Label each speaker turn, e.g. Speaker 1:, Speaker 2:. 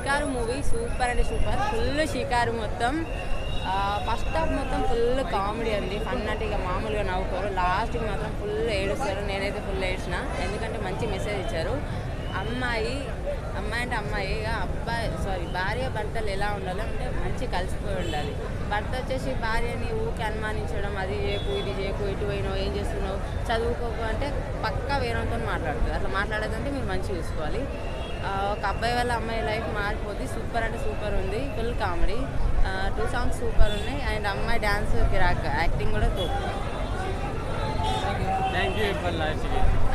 Speaker 1: షికారు movie super అంటే super full Shikaaru మొత్తం ఫస్ట్ హాఫ్ మొత్తం ఫుల్ కామెడీ అండి ఫన్ అంటే ఇక మామూలుగా నవ్వుకోరు లాస్ట్కి మాత్రం ఫుల్ ఏడుస్తారు నేనైతే ఫుల్ ఏడ్చిన ఎందుకంటే మంచి మెసేజ్ ఇచ్చారు అమ్మాయి అమ్మాయి అంటే అమ్మాయి ఇక అబ్బాయి సారీ భార్య భర్తలు ఎలా ఉండాలి అంటే మంచి కలిసిపోయి ఉండాలి భర్త వచ్చేసి భార్యని ఊరికి అనుమానించడం అది చేయకు ఇది చేయకు ఇటు పోయినావు ఏం చేస్తున్నావు చదువుకోకు అంటే పక్కా వేరేతో మాట్లాడుతుంది అట్లా మాట్లాడేదంటే మీరు మంచిగా చూసుకోవాలి ఆ, ఒక అబ్బాయి వల్ల అమ్మాయి లైఫ్ మారిపోద్ది సూపర్ అంటే సూపర్ ఉంది full comedy two songs super ఉన్నాయి అండ్ అమ్మాయి డ్యాన్స్ కిరాక్ యాక్టింగ్ కూడా తోపు
Speaker 2: థ్యాంక్ యూ ఫర్ లాస్ట్